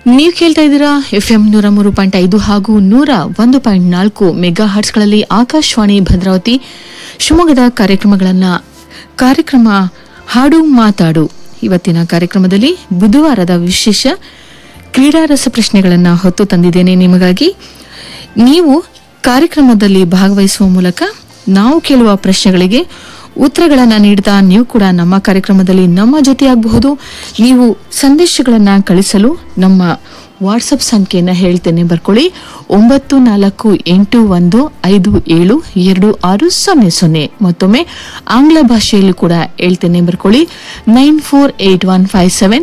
ನೀವು ಕೇಳ್ತಾ ಇದ್ದೀರಾ ಎಫ್ ಎಂ ನೂರ ಮೂರು ಪಾಯಿಂಟ್ ಐದು ಹಾಗೂ ನೂರ ಒಂದು ಪಾಯಿಂಟ್ ನಾಲ್ಕು ಮೆಗಾ ಹರ್ಟ್ಸ್ಗಳಲ್ಲಿ ಆಕಾಶವಾಣಿ ಭದ್ರಾವತಿ ಶಿವಮೊಗ್ಗದ ಕಾರ್ಯಕ್ರಮಗಳನ್ನ ಕಾರ್ಯಕ್ರಮ ಹಾಡು ಮಾತಾಡು ಇವತ್ತಿನ ಕಾರ್ಯಕ್ರಮದಲ್ಲಿ ಬುಧವಾರದ ವಿಶೇಷ ಕ್ರೀಡಾ ರಸ ಪ್ರಶ್ನೆಗಳನ್ನು ಹೊತ್ತು ತಂದಿದ್ದೇನೆ ನಿಮಗಾಗಿ ನೀವು ಕಾರ್ಯಕ್ರಮದಲ್ಲಿ ಭಾಗವಹಿಸುವ ಮೂಲಕ ನಾವು ಕೇಳುವ ಪ್ರಶ್ನೆಗಳಿಗೆ ಉತ್ತರಗಳನ್ನು ನೀಡ್ತಾ ನೀವು ಕೂಡ ನಮ್ಮ ಕಾರ್ಯಕ್ರಮದಲ್ಲಿ ನಮ್ಮ ಜೊತೆಯಾಗಬಹುದು ನೀವು ಸಂದೇಶಗಳನ್ನು ಕಳಿಸಲು ನಮ್ಮ ವಾಟ್ಸಪ್ ಸಂಖ್ಯೆಯನ್ನು ಹೇಳ್ತೇನೆ ಬರ್ಕೊಳ್ಳಿ ಒಂಬತ್ತು ನಾಲ್ಕು ಎಂಟು ಒಂದು ಐದು ಏಳು ಎರಡು ಆರು ಸೊನ್ನೆ ಸೊನ್ನೆ ಮತ್ತೊಮ್ಮೆ ಆಂಗ್ಲ ಭಾಷೆಯಲ್ಲೂ ಕೂಡ ಹೇಳ್ತೇನೆ ಬರ್ಕೊಳ್ಳಿ nine four eight one five seven